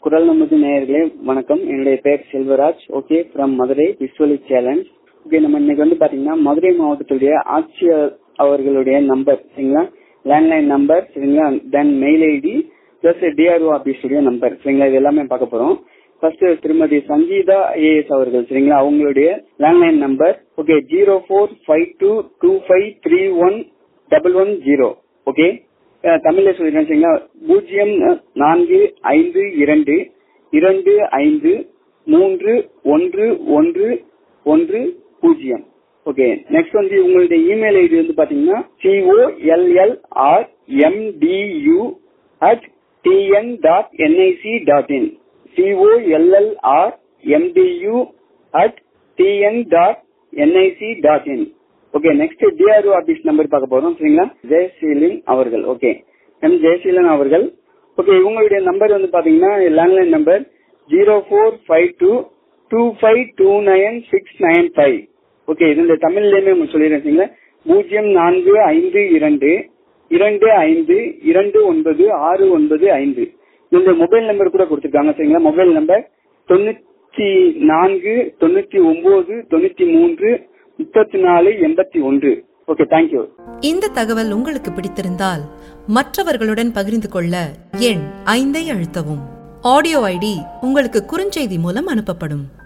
குரல் நமது நேயர்களே வணக்கம் என்னுடைய பெயர் செல்வராஜ் ஓகே ஃப்ரம் மதுரை விஸ்வலி சேலஞ்ச் ஓகே நம்ம இன்னைக்கு வந்து பாத்தீங்கன்னா மதுரை மாவட்டத்துடைய ஆட்சியர் அவர்களுடைய நம்பர் சரிங்களா லேண்ட்லைன் நம்பர் சரிங்களா then mail ID plus DRO ஆபீஸுடைய நம்பர் சரிங்களா இது எல்லாமே பார்க்க போறோம் ஃபர்ஸ்ட் திருமதி சங்கீதா ஐஏஎஸ் அவர்கள் சரிங்களா அவங்களுடைய landline number okay zero four five two two five three one double one zero okay தமிழ்ல சொல்லிடுறேன் சரிங்களா பூஜ்ஜியம் நான்கு ஐந்து இரண்டு இரண்டு ஐந்து மூன்று ஒன்று ஒன்று ஒன்று பூஜ்ஜியம் ஓகே நெக்ஸ்ட் வந்து உங்களுடைய இமெயில் ஐடி வந்து பாத்தீங்கன்னா COLLR MTU at TN dot NIC dot in COLLR MTU at TN dot NIC dot in okay next DRO office number பார்க்க போறோம் சரிங்களா ஜெயசீலன் அவர்கள் ஓகே எம் ஜெயசீலன் அவர்கள் ஓகே இவங்களுடைய நம்பர் வந்து பாத்தீங்கன்னா landline number zero four five two two five two nine six nine five okay இது தமிழ்லயுமே சொல்லிடுறேன் சரிங்களா பூஜ்ஜியம் நான்கு ஐந்து இரண்டு இரண்டு ஐந்து இரண்டு ஒன்பது ஆறு ஒன்பது ஐந்து இந்த மொபைல் நம்பர் கூட கொடுத்துருக்காங்க சரிங்களா மொபைல் நம்பர் தொண்ணூத்தி நான்கு தொண்ணூத்தி ஒன்பது தொண்ணூத்தி மூன்று முப்பத்தி நாலு எண்பத்தி ஒன்று ஓகே தேங்க்யூ இந்த தகவல் உங்களுக்கு பிடித்திருந்தால் மற்றவர்களுடன் பகிர்ந்து கொள்ள எண் ஐந்தை அழுத்தவும் ஆடியோ ஐடி உங்களுக்கு குறுஞ்செய்தி மூலம் அனுப்பப்படும்